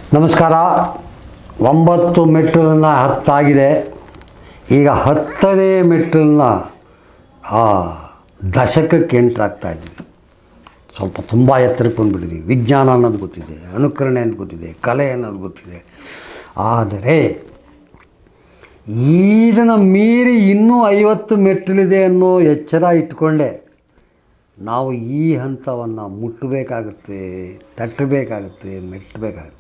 ನಮಸ್ಕಾರ ಒಂಬತ್ತು ಮೆಟ್ಟಿಲನ್ನು ಹತ್ತಾಗಿದೆ ಈಗ ಹತ್ತನೇ ಮೆಟ್ಟಿಲನ್ನ ಆ ದಶಕಕ್ಕೆ ಎಂಟ್ರಾಗ್ತಾ ಇದ್ದೀವಿ ಸ್ವಲ್ಪ ತುಂಬ ಎತ್ತರಕ್ಕೆ ಬಂದುಬಿಟ್ಟಿದ್ದೀವಿ ವಿಜ್ಞಾನ ಅನ್ನೋದು ಗೊತ್ತಿದೆ ಅನುಕರಣೆ ಅನ್ನೋದು ಗೊತ್ತಿದೆ ಕಲೆ ಅನ್ನೋದು ಗೊತ್ತಿದೆ ಆದರೆ ಇದನ್ನು ಮೀರಿ ಇನ್ನೂ ಐವತ್ತು ಮೆಟ್ಟಿಲಿದೆ ಅನ್ನೋ ಎಚ್ಚರ ಇಟ್ಕೊಂಡೆ ನಾವು ಈ ಹಂತವನ್ನು ಮುಟ್ಟಬೇಕಾಗುತ್ತೆ ತಟ್ಟಬೇಕಾಗುತ್ತೆ ಮೆಟ್ಟಬೇಕಾಗುತ್ತೆ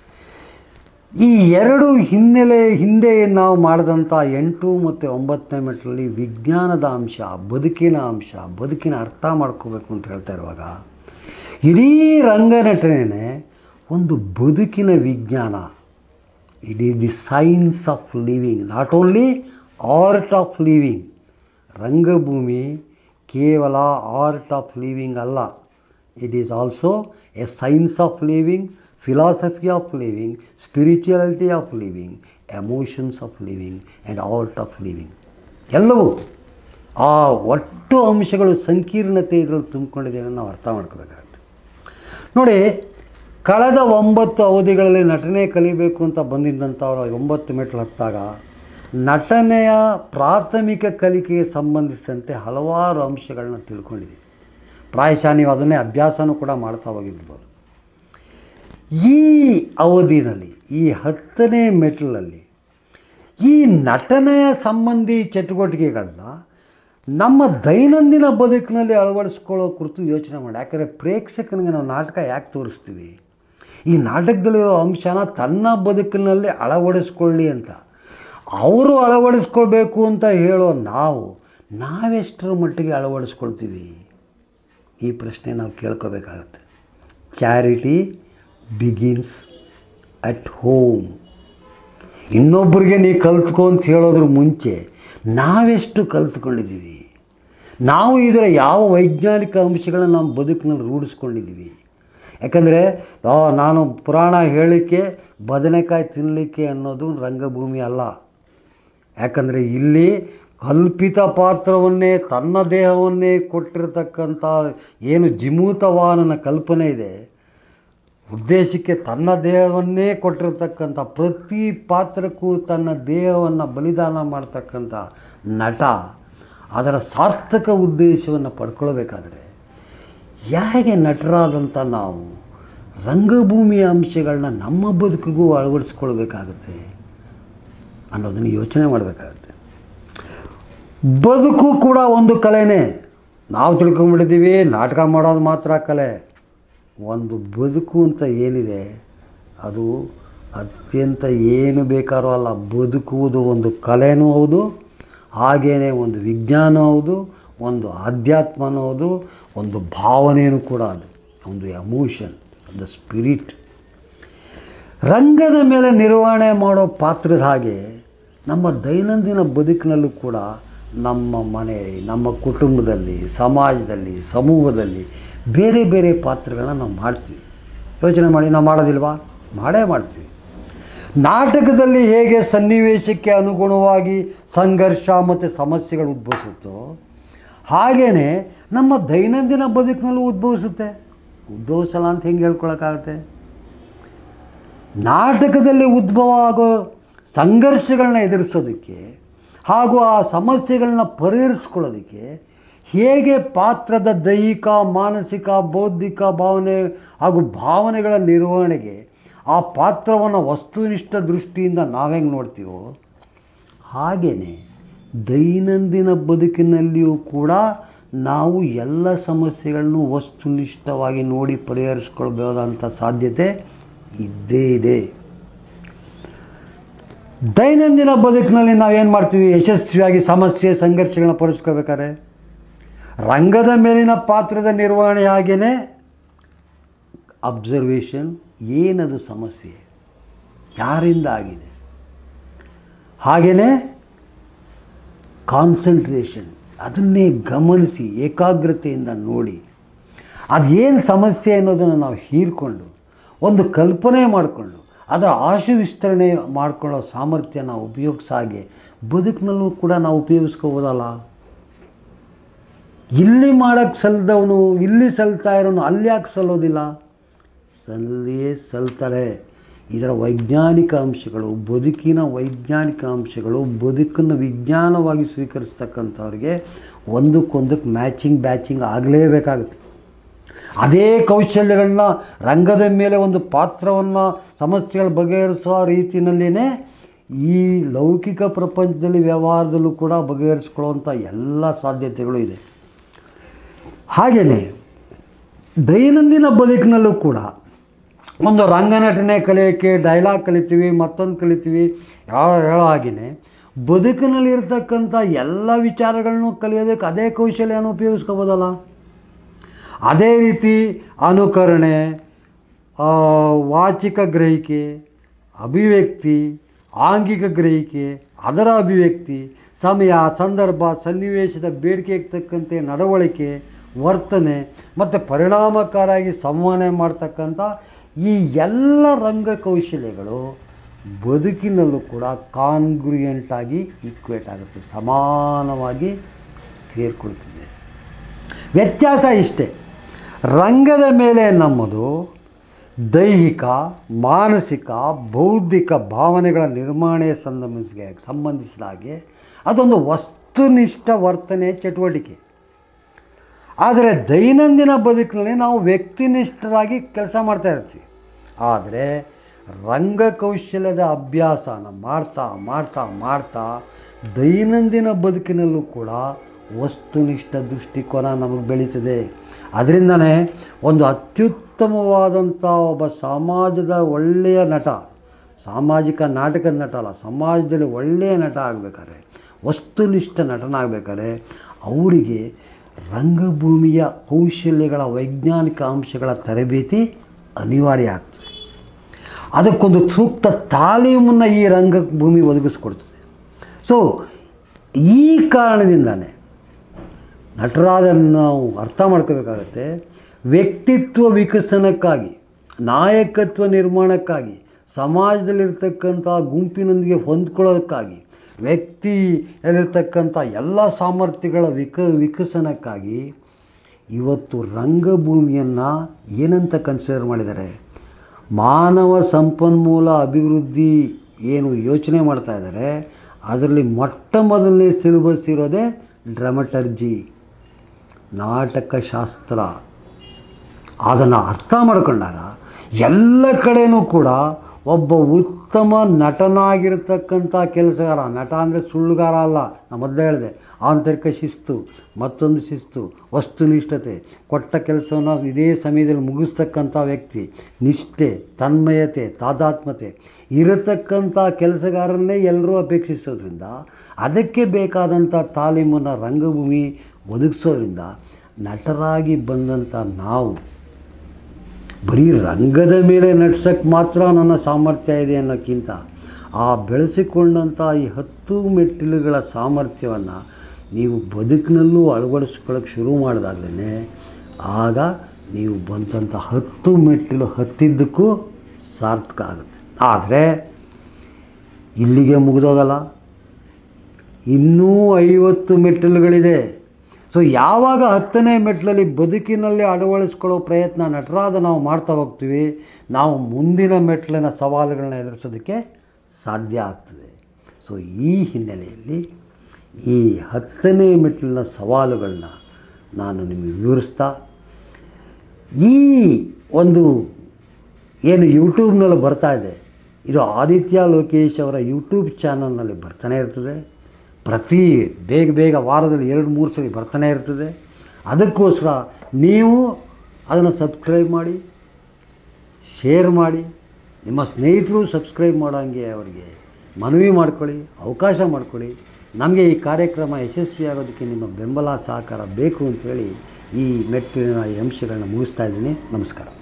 ಈ ಎರಡು ಹಿನ್ನೆಲೆ ಹಿಂದೆ ನಾವು ಮಾಡಿದಂಥ ಎಂಟು ಮತ್ತು ಒಂಬತ್ತನೇ ಮೆಟ್ಟಲಲ್ಲಿ ವಿಜ್ಞಾನದ ಅಂಶ ಬದುಕಿನ ಅಂಶ ಬದುಕಿನ ಅರ್ಥ ಮಾಡ್ಕೋಬೇಕು ಅಂತ ಹೇಳ್ತಾ ಇರುವಾಗ ಇಡೀ ರಂಗನಟನೆ ಒಂದು ಬದುಕಿನ ವಿಜ್ಞಾನ it is the science of living not only art of living ರಂಗಭೂಮಿ ಕೇವಲ ಆರ್ಟ್ ಆಫ್ ಲಿವಿಂಗ್ ಅಲ್ಲ it is also a science of living philosophy of living spirituality of living emotions of living and art of living ಎಲ್ಲವೂ ಆ ಒಟ್ಟು ಅಂಶಗಳು ಸಂಕೀರ್ಣತೆ ಇದರಲ್ಲಿ ತುಂಬಿಕೊಂಡಿದೆ ಅನ್ನೋ ನಾವು ಅರ್ಥ ಮಾಡ್ಕೋಬೇಕಾಗುತ್ತೆ ನೋಡಿ ಕಳೆದ ಒಂಬತ್ತು ಅವಧಿಗಳಲ್ಲಿ ನಟನೆ ಕಲಿಬೇಕು ಅಂತ ಬಂದಿದ್ದಂಥವ್ರು ಒಂಬತ್ತು ಮೆಟ್ಲು ಹತ್ತಾಗ ನಟನೆಯ ಪ್ರಾಥಮಿಕ ಕಲಿಕೆಗೆ ಸಂಬಂಧಿಸಿದಂತೆ ಹಲವಾರು ಅಂಶಗಳನ್ನ ತಿಳ್ಕೊಂಡಿದ್ದೀವಿ ಪ್ರಾಯಶಃ ನೀವು ಅದನ್ನೇ ಅಭ್ಯಾಸನೂ ಕೂಡ ಮಾಡ್ತಾ ಹೋಗಿರ್ಬೋದು ಈ ಅವಧಿನಲ್ಲಿ ಈ ಹತ್ತನೇ ಮೆಟ್ಲಲ್ಲಿ ಈ ನಟನೆಯ ಸಂಬಂಧಿ ಚಟುವಟಿಕೆಗಳನ್ನ ನಮ್ಮ ದೈನಂದಿನ ಬದುಕಿನಲ್ಲಿ ಅಳವಡಿಸ್ಕೊಳ್ಳೋ ಕುರಿತು ಯೋಚನೆ ಮಾಡಿ ಯಾಕಂದರೆ ಪ್ರೇಕ್ಷಕನಿಗೆ ನಾವು ನಾಟಕ ಯಾಕೆ ತೋರಿಸ್ತೀವಿ ಈ ನಾಟಕದಲ್ಲಿರೋ ಅಂಶನ ತನ್ನ ಬದುಕಿನಲ್ಲಿ ಅಳವಡಿಸ್ಕೊಳ್ಳಿ ಅಂತ ಅವರು ಅಳವಡಿಸ್ಕೊಳ್ಬೇಕು ಅಂತ ಹೇಳೋ ನಾವು ನಾವೆಷ್ಟರ ಮಟ್ಟಿಗೆ ಅಳವಡಿಸ್ಕೊಳ್ತೀವಿ ಈ ಪ್ರಶ್ನೆ ನಾವು ಕೇಳ್ಕೋಬೇಕಾಗತ್ತೆ ಚಾರಿಟಿ ಬಿಗಿನ್ಸ್ ಅಟ್ ಹೋಮ್ ಇನ್ನೊಬ್ಬರಿಗೆ ನೀ ಕಲ್ತ್ಕೊ ಅಂತ ಹೇಳೋದ್ರ ಮುಂಚೆ ನಾವೆಷ್ಟು ಕಲ್ತ್ಕೊಂಡಿದ್ದೀವಿ ನಾವು ಇದರ ಯಾವ ವೈಜ್ಞಾನಿಕ ಅಂಶಗಳನ್ನ ನಮ್ಮ ಬದುಕಿನಲ್ಲಿ ರೂಢಿಸ್ಕೊಂಡಿದ್ದೀವಿ ಯಾಕಂದರೆ ಆ, ನಾನು ಪುರಾಣ ಹೇಳಲಿಕ್ಕೆ ಬದನೆಕಾಯಿ ತಿನ್ನಲಿಕ್ಕೆ ಅನ್ನೋದು ರಂಗಭೂಮಿ ಅಲ್ಲ ಯಾಕಂದರೆ ಇಲ್ಲಿ ಕಲ್ಪಿತ ಪಾತ್ರವನ್ನೇ ತನ್ನ ದೇಹವನ್ನೇ ಕೊಟ್ಟಿರತಕ್ಕಂಥ ಏನು ಜಿಮೂತವಾನನ ಕಲ್ಪನೆ ಇದೆ ಉದ್ದೇಶಕ್ಕೆ ತನ್ನ ದೇಹವನ್ನೇ ಕೊಟ್ಟಿರತಕ್ಕಂಥ ಪ್ರತಿ ಪಾತ್ರಕ್ಕೂ ತನ್ನ ದೇಹವನ್ನು ಬಲಿದಾನ ಮಾಡ್ತಕ್ಕಂಥ ನಟ ಅದರ ಸಾರ್ಥಕ ಉದ್ದೇಶವನ್ನು ಪಡ್ಕೊಳ್ಬೇಕಾದ್ರೆ ಹೇಗೆ ನಟರಾದಂಥ ನಾವು ರಂಗಭೂಮಿಯ ಅಂಶಗಳನ್ನ ನಮ್ಮ ಬದುಕಿಗೂ ಅಳವಡಿಸ್ಕೊಳ್ಬೇಕಾಗುತ್ತೆ ಅನ್ನೋದನ್ನು ಯೋಚನೆ ಮಾಡಬೇಕಾಗುತ್ತೆ ಬದುಕು ಕೂಡ ಒಂದು ಕಲೆನೇ ನಾವು ತಿಳ್ಕೊಂಬಿಟ್ಟಿದ್ದೀವಿ ನಾಟಕ ಮಾಡೋದು ಮಾತ್ರ ಕಲೆ ಒಂದು ಬದುಕು ಅಂತ ಏನಿದೆ ಅದು ಅತ್ಯಂತ ಏನು ಬೇಕಾದ್ರೂ ಅಲ್ಲ ಬದುಕುವುದು ಒಂದು ಕಲೆನೂ ಹೌದು ಹಾಗೇ ಒಂದು ವಿಜ್ಞಾನ ಹೌದು ಒಂದು ಆಧ್ಯಾತ್ಮನೂ ಹೌದು ಒಂದು ಭಾವನೆಯೂ ಕೂಡ ಅದು ಒಂದು ಎಮೋಷನ್ ದ ಸ್ಪಿರಿಟ್ ರಂಗದ ಮೇಲೆ ನಿರ್ವಹಣೆ ಮಾಡೋ ಪಾತ್ರದ ಹಾಗೆ ನಮ್ಮ ದೈನಂದಿನ ಬದುಕಿನಲ್ಲೂ ಕೂಡ ನಮ್ಮ ಮನೆ ನಮ್ಮ ಕುಟುಂಬದಲ್ಲಿ ಸಮಾಜದಲ್ಲಿ ಸಮೂಹದಲ್ಲಿ ಬೇರೆ ಬೇರೆ ಪಾತ್ರಗಳನ್ನ ನಾವು ಮಾಡ್ತೀವಿ ಯೋಚನೆ ಮಾಡಿ ನಾವು ಮಾಡೋದಿಲ್ವಾ ಮಾಡೇ ಮಾಡ್ತೀವಿ ನಾಟಕದಲ್ಲಿ ಹೇಗೆ ಸನ್ನಿವೇಶಕ್ಕೆ ಅನುಗುಣವಾಗಿ ಸಂಘರ್ಷ ಮತ್ತು ಸಮಸ್ಯೆಗಳು ಉದ್ಭವಿಸುತ್ತೋ ಹಾಗೆಯೇ ನಮ್ಮ ದೈನಂದಿನ ಬದುಕಿನಲ್ಲೂ ಉದ್ಭವಿಸುತ್ತೆ ಉದ್ಭವಿಸಲ್ಲ ಅಂತ ಹೆಂಗೆ ಹೇಳ್ಕೊಳಕ್ಕಾಗತ್ತೆ ನಾಟಕದಲ್ಲಿ ಉದ್ಭವ ಆಗೋ ಸಂಘರ್ಷಗಳನ್ನ ಎದುರಿಸೋದಕ್ಕೆ ಹಾಗೂ ಆ ಸಮಸ್ಯೆಗಳನ್ನ ಪರಿಹರಿಸ್ಕೊಳ್ಳೋದಕ್ಕೆ ಹೇಗೆ ಪಾತ್ರದ ದೈಹಿಕ ಮಾನಸಿಕ ಬೌದ್ಧಿಕ ಭಾವನೆ ಹಾಗೂ ಭಾವನೆಗಳ ನಿರ್ವಹಣೆಗೆ ಆ ಪಾತ್ರವನ್ನು ವಸ್ತುನಿಷ್ಠ ದೃಷ್ಟಿಯಿಂದ ನಾವೆಂಗೆ ನೋಡ್ತೀವೋ ಹಾಗೆಯೇ ದೈನಂದಿನ ಬದುಕಿನಲ್ಲಿಯೂ ಕೂಡ ನಾವು ಎಲ್ಲ ಸಮಸ್ಯೆಗಳನ್ನು ವಸ್ತುನಿಷ್ಠವಾಗಿ ನೋಡಿ ಪರಿಹರಿಸ್ಕೊಳ್ಬಹುದಂಥ ಸಾಧ್ಯತೆ ಇದ್ದೇ ಇದೆ ದೈನಂದಿನ ಬದುಕಿನಲ್ಲಿ ನಾವೇನು ಮಾಡ್ತೀವಿ ಯಶಸ್ವಿಯಾಗಿ ಸಮಸ್ಯೆ ಸಂಘರ್ಷಗಳನ್ನ ಪರಿಸ್ಕೋಬೇಕಾದ್ರೆ ರಂಗದ ಮೇಲಿನ ಪಾತ್ರದ ನಿರ್ವಹಣೆ ಹಾಗೆಯೇ ಅಬ್ಸರ್ವೇಷನ್ ಏನದು ಸಮಸ್ಯೆ ಯಾರಿಂದ ಆಗಿದೆ ಹಾಗೆಯೇ ಕಾನ್ಸಂಟ್ರೇಷನ್ ಅದನ್ನೇ ಗಮನಿಸಿ ಏಕಾಗ್ರತೆಯಿಂದ ನೋಡಿ ಅದೇನು ಸಮಸ್ಯೆ ಅನ್ನೋದನ್ನು ನಾವು ಹೀರ್ಕೊಂಡು ಒಂದು ಕಲ್ಪನೆ ಮಾಡಿಕೊಂಡು ಅದರ ಆಶು ವಿಸ್ತರಣೆ ಮಾಡ್ಕೊಳ್ಳೋ ಸಾಮರ್ಥ್ಯ ನಾವು ಉಪಯೋಗಿಸಾಗೆ ಬದುಕಿನಲ್ಲೂ ಕೂಡ ನಾವು ಉಪಯೋಗಿಸ್ಕೋಬೋದಲ್ಲ ಇಲ್ಲಿ ಮಾಡೋಕ್ಕೆ ಸಲ್ದವನು ಇಲ್ಲಿ ಸಲ್ತಾ ಇರೋನು ಅಲ್ಲಿ ಯಾಕೆ ಸಲ್ಲೋದಿಲ್ಲ ಸಲ್ಲಿಯೇ ಸಲ್ತಾರೆ ಇದರ ವೈಜ್ಞಾನಿಕ ಅಂಶಗಳು ಬದುಕಿನ ವೈಜ್ಞಾನಿಕ ಅಂಶಗಳು ಬದುಕನ್ನು ವಿಜ್ಞಾನವಾಗಿ ಸ್ವೀಕರಿಸ್ತಕ್ಕಂಥವ್ರಿಗೆ ಒಂದಕ್ಕೊಂದಕ್ಕೆ ಮ್ಯಾಚಿಂಗ್ ಬ್ಯಾಚಿಂಗ್ ಆಗಲೇಬೇಕಾಗುತ್ತೆ ಅದೇ ಕೌಶಲ್ಯಗಳನ್ನ ರಂಗದ ಮೇಲೆ ಒಂದು ಪಾತ್ರವನ್ನು ಸಮಸ್ಯೆಗಳ ಬಗೆಹರಿಸುವ ರೀತಿಯಲ್ಲಿಯೇ ಈ ಲೌಕಿಕ ಪ್ರಪಂಚದಲ್ಲಿ ವ್ಯವಹಾರದಲ್ಲೂ ಕೂಡ ಬಗೆಹರಿಸ್ಕೊಳ್ಳುವಂಥ ಎಲ್ಲ ಸಾಧ್ಯತೆಗಳು ಇದೆ ಹಾಗೆಯೇ ದೈನಂದಿನ ಬದುಕಿನಲ್ಲೂ ಕೂಡ ಒಂದು ರಂಗನಟನೆ ಕಲಿಯೋಕ್ಕೆ ಡೈಲಾಗ್ ಕಲಿತೀವಿ ಮತ್ತೊಂದು ಕಲಿತೀವಿ ಯಾವ ಹೇಳೋ ಹಾಗೆಯೇ ಬದುಕಿನಲ್ಲಿರ್ತಕ್ಕಂಥ ಎಲ್ಲ ವಿಚಾರಗಳನ್ನು ಕಲಿಯೋದಕ್ಕೆ ಅದೇ ಕೌಶಲ್ಯನ ಉಪಯೋಗಿಸ್ಕೋಬೋದಲ್ಲ ಅದೇ ರೀತಿ ಅನುಕರಣೆ ಆ, ವಾಚಿಕ ಗ್ರಹಿಕೆ ಅಭಿವ್ಯಕ್ತಿ ಆಂಗಿಕ ಗ್ರಹಿಕೆ ಅದರ ಅಭಿವ್ಯಕ್ತಿ ಸಮಯ ಸಂದರ್ಭ ಸನ್ನಿವೇಶದ ಬೇಡಿಕೆಗೆ ತಕ್ಕಂತೆ ನಡವಳಿಕೆ ವರ್ತನೆ ಮತ್ತು ಪರಿಣಾಮಕಾರಿಯಾಗಿ ಸಂವಹನೆ ಮಾಡ್ತಕ್ಕಂಥ ಈ ಎಲ್ಲ ರಂಗ ಕೌಶಲ್ಯಗಳು ಬದುಕಿನಲ್ಲೂ ಕೂಡ ಕಾನ್ಗ್ರಿಯೆಂಟಾಗಿ ಈಕ್ವೇಟ್ ಆಗುತ್ತೆ ಸಮಾನವಾಗಿ ಸೇರಿಕೊಳ್ತಿದೆ ವ್ಯತ್ಯಾಸ ಇಷ್ಟೇ ರಂಗದ ಮೇಲೆ ನಮ್ಮದು ದೈಹಿಕ ಮಾನಸಿಕ ಬೌದ್ಧಿಕ ಭಾವನೆಗಳ ನಿರ್ವಹಣೆಗೆ ಸಂಬಂಧಿಸಿದ ಸಂಬಂಧಿಸಿದ ಹಾಗೆ ಅದೊಂದು ವಸ್ತುನಿಷ್ಠ ವರ್ತನೆ ಚಟುವಟಿಕೆ ಆದರೆ ದೈನಂದಿನ ಬದುಕಿನಲ್ಲಿ ನಾವು ವ್ಯಕ್ತಿನಿಷ್ಠರಾಗಿ ಕೆಲಸ ಮಾಡ್ತಾ ಇರ್ತೀವಿ ಆದರೆ ರಂಗಕೌಶಲ್ಯದ ಅಭ್ಯಾಸನ ಮಾಡ್ತಾ ಮಾಡ್ತಾ ಮಾಡ್ತಾ ದೈನಂದಿನ ಬದುಕಿನಲ್ಲೂ ಕೂಡ ವಸ್ತುನಿಷ್ಠ ದೃಷ್ಟಿಕೋನ ನಮಗೆ ಬೆಳೀತದೆ ಅದರಿಂದನೇ ಒಂದು ಅತ್ಯುತ್ತಮವಾದಂಥ ಒಬ್ಬ ಸಮಾಜದ ಒಳ್ಳೆಯ ನಟ ಸಾಮಾಜಿಕ ನಾಟಕದ ನಟ ಅಲ್ಲ ಸಮಾಜದಲ್ಲಿ ಒಳ್ಳೆಯ ನಟ ಆಗಬೇಕಾದ್ರೆ ವಸ್ತುನಿಷ್ಠ ನಟನಾಗಬೇಕಾದ್ರೆ ಅವರಿಗೆ ರಂಗಭೂಮಿಯ ಕೌಶಲ್ಯಗಳ ವೈಜ್ಞಾನಿಕ ಅಂಶಗಳ ತರಬೇತಿ ಅನಿವಾರ್ಯ ಆಗ್ತದೆ ಅದಕ್ಕೊಂದು ಸೂಕ್ತ ತಾಲೀಮನ್ನು ಈ ರಂಗಭೂಮಿ ಒದಗಿಸ್ಕೊಡ್ತದೆ ಸೊ ಈ ಕಾರಣದಿಂದನೇ ನಟರಾದ ನಾವು ಅರ್ಥ ಮಾಡ್ಕೋಬೇಕಾಗತ್ತೆ ವ್ಯಕ್ತಿತ್ವ ವಿಕಸನಕ್ಕಾಗಿ ನಾಯಕತ್ವ ನಿರ್ಮಾಣಕ್ಕಾಗಿ ಸಮಾಜದಲ್ಲಿರ್ತಕ್ಕಂಥ ಗುಂಪಿನೊಂದಿಗೆ ಹೊಂದ್ಕೊಳ್ಳೋದಕ್ಕಾಗಿ ವ್ಯಕ್ತಿಯಲ್ಲಿರ್ತಕ್ಕಂಥ ಎಲ್ಲ ಸಾಮರ್ಥ್ಯಗಳ ವಿಕ ವಿಕಸನಕ್ಕಾಗಿ ಇವತ್ತು ರಂಗಭೂಮಿಯನ್ನು ಏನಂತ ಕನ್ಸಿಡರ್ ಮಾಡಿದ್ದಾರೆ ಮಾನವ ಸಂಪನ್ಮೂಲ ಅಭಿವೃದ್ಧಿ ಏನು ಯೋಚನೆ ಮಾಡ್ತಾ ಇದ್ದಾರೆ ಅದರಲ್ಲಿ ಮೊಟ್ಟ ಮೊದಲನೇ ಸಿಲೆಬಸ್ ಇರೋದೇ ಡ್ರಮಟರ್ಜಿ ನಾಟಕಶಾಸ್ತ್ರ ಅದನ್ನು ಅರ್ಥ ಮಾಡ್ಕೊಂಡಾಗ ಎಲ್ಲ ಕಡೆನೂ ಕೂಡ ಒಬ್ಬ ಉತ್ತಮ ನಟನಾಗಿರ್ತಕ್ಕಂಥ ಕೆಲಸಗಾರ ನಟ ಅಂದರೆ ಸುಳ್ಳುಗಾರ ಅಲ್ಲ ನಾನು ಮೊದಲೇ ಹೇಳಿದೆ ಆಂತರಿಕ ಶಿಸ್ತು ಮತ್ತೊಂದು ಶಿಸ್ತು ವಸ್ತುನಿಷ್ಠತೆ ಕೊಟ್ಟ ಕೆಲಸವನ್ನು ಇದೇ ಸಮಯದಲ್ಲಿ ಮುಗಿಸ್ತಕ್ಕಂಥ ವ್ಯಕ್ತಿ ನಿಷ್ಠೆ ತನ್ಮಯತೆ ತಾದಾತ್ಮತೆ ಇರತಕ್ಕಂಥ ಕೆಲಸಗಾರನ್ನೇ ಎಲ್ಲರೂ ಅಪೇಕ್ಷಿಸೋದ್ರಿಂದ ಅದಕ್ಕೆ ಬೇಕಾದಂಥ ತಾಲೀಮನ್ನು ರಂಗಭೂಮಿ ಒದಗಿಸೋದ್ರಿಂದ ನಟರಾಗಿ ಬಂದಂಥ ನಾವು ಬರೀ ರಂಗದ ಮೇಲೆ ನಡ್ಸೋಕ್ಕೆ ಮಾತ್ರ ನನ್ನ ಸಾಮರ್ಥ್ಯ ಇದೆ ಅನ್ನೋಕ್ಕಿಂತ ಆ ಬೆಳೆಸಿಕೊಂಡಂಥ ಈ ಹತ್ತು ಮೆಟ್ಟಿಲುಗಳ ಸಾಮರ್ಥ್ಯವನ್ನು ನೀವು ಬದುಕಿನಲ್ಲೂ ಅಳವಡಿಸ್ಕೊಳ್ಳೋಕೆ ಶುರು ಮಾಡಿದಾಗಲೇ ಆಗ ನೀವು ಬಂದಂಥ ಹತ್ತು ಮೆಟ್ಟಿಲು ಹತ್ತಿದ್ದಕ್ಕೂ ಸಾರ್ಥಕ ಆಗುತ್ತೆ ಆದರೆ ಇಲ್ಲಿಗೆ ಮುಗಿದೋಗಲ್ಲ ಇನ್ನೂ ಐವತ್ತು ಮೆಟ್ಟಿಲುಗಳಿದೆ ಸೊ ಯಾವಾಗ ಹತ್ತನೇ ಮೆಟ್ಲಲ್ಲಿ ಬದುಕಿನಲ್ಲಿ ಅಳವಡಿಸ್ಕೊಳ್ಳೋ ಪ್ರಯತ್ನ ನಟರಾದ ನಾವು ಮಾಡ್ತಾ ಹೋಗ್ತೀವಿ ನಾವು ಮುಂದಿನ ಮೆಟ್ಲಿನ ಸವಾಲುಗಳನ್ನ ಎದುರಿಸೋದಕ್ಕೆ ಸಾಧ್ಯ ಆಗ್ತದೆ ಸೊ ಈ ಹಿನ್ನೆಲೆಯಲ್ಲಿ ಈ ಹತ್ತನೇ ಮೆಟ್ಲಿನ ಸವಾಲುಗಳನ್ನ ನಾನು ನಿಮಗೆ ವಿವರಿಸ್ತಾ ಈ ಒಂದು ಏನು ಯೂಟ್ಯೂಬ್ನಲ್ಲಿ ಬರ್ತಾ ಇದೆ ಇದು ಆದಿತ್ಯ ಲೋಕೇಶ್ ಅವರ ಯೂಟ್ಯೂಬ್ ಚಾನಲ್ನಲ್ಲಿ ಬರ್ತಾನೆ ಇರ್ತದೆ ಪ್ರತಿ ಬೇಗ ಬೇಗ ವಾರದಲ್ಲಿ ಎರಡು ಮೂರು ಸಲ ಬರ್ತಾನೆ ಇರ್ತದೆ ಅದಕ್ಕೋಸ್ಕರ ನೀವು ಅದನ್ನು ಸಬ್ಸ್ಕ್ರೈಬ್ ಮಾಡಿ ಶೇರ್ ಮಾಡಿ ನಿಮ್ಮ ಸ್ನೇಹಿತರು ಸಬ್ಸ್ಕ್ರೈಬ್ ಮಾಡೋಂಗೆ ಅವರಿಗೆ ಮನವಿ ಮಾಡ್ಕೊಳ್ಳಿ ಅವಕಾಶ ಮಾಡ್ಕೊಳ್ಳಿ ನಮಗೆ ಈ ಕಾರ್ಯಕ್ರಮ ಯಶಸ್ವಿಯಾಗೋದಕ್ಕೆ ನಿಮ್ಮ ಬೆಂಬಲ ಸಹಕಾರ ಬೇಕು ಅಂತೇಳಿ ಈ ಮೆಟ್ಟಿಲಿನ ಈ ಅಂಶಗಳನ್ನ ಮುಗಿಸ್ತಾ ಇದ್ದೀನಿ ನಮಸ್ಕಾರ